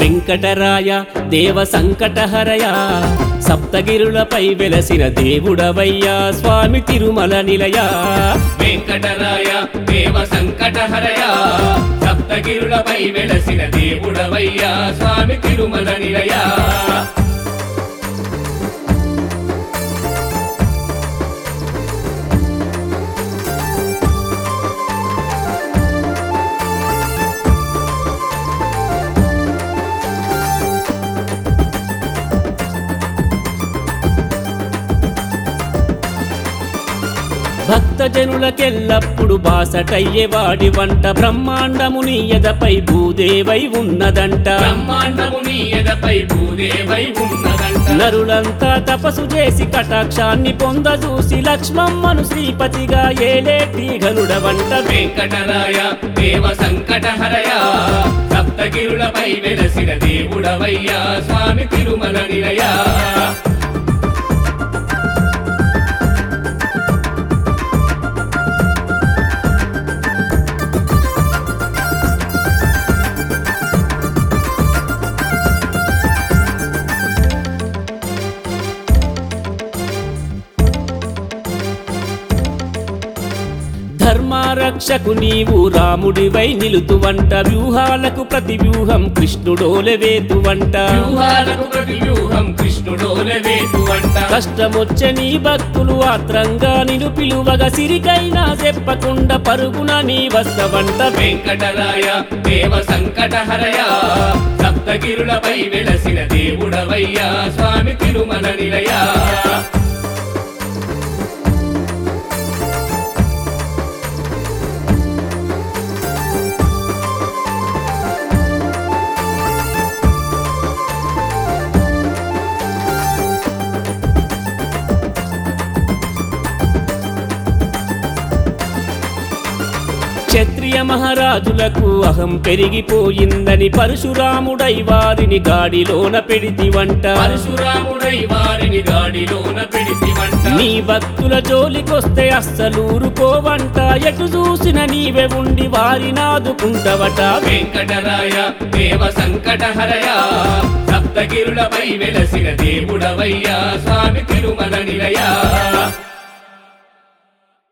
వెంకటరాయ దేవ సంకటహరయ సప్తగిరులపై వెలసిన దేవుడవయ్యా స్వామి తిరుమల నిలయ వెంకటరాయ దేవ సంకటహరయ సప్తగిరులపై వెలసిన దేవుడవయ్యా స్వామి తిరుమల నిలయ భక్తజనులకెల్లప్పుడు బాసటయ్యే వాడి వంట బ్రహ్మాండము నీ ఎదపై భూదేవై ఉన్నదంట బ్రహ్మాండము నీ ఎదపై భూదేవై ఉన్నదంట నరులంతా తపసు చేసి కటాక్షాన్ని పొందజూసి లక్ష్మమ్మను శ్రీపతిగా ఏలేటి గరుడవంట వెంకటరాయ దేవ సంకటహరయ సప్తగిరులపై వెలసిన దేవుడవయ్యా స్వామి తిరుమల నిలయ ధర్మారక్షకు నీవు రాముడివై నిలుతువంట వ్యూహాలకు ప్రతి వ్యూహం కృష్ణుడోలె వేతువంట వ్యూహాలకు ప్రతి వ్యూహం కృష్ణుడోలే వేటువంట కష్టమొచ్చే నీ భక్తులు ఆత్రంగా నిలు పిలువగా సిరికైనా చెప్పకుండా పరుగున నీ వస్తవంట వెంకటరాయ దేవ సంకటహరయ సప్తగిరులపై వెలసిన దేవుడవయ్యా స్వామి తిరుమల నిలయ క్షత్రియ మహారాజులకు అహం పెరిగిపోయిందని పరశురాముడై వారిని గాడిలోన పెడితివంట పరశురాముడై వారిని గాడిలోన పెడితివంట నీ భక్తుల జోలికొస్తే అస్సలూరుకోవంట ఎటు చూసిన నీవే ఉండి వారినాదుకుంటవట వెంకటరాయ దేవ సంకటహరయ సప్తగిరులపై వెలసిన దేవుడవయ్యా స్వామి తిరుమల నిలయ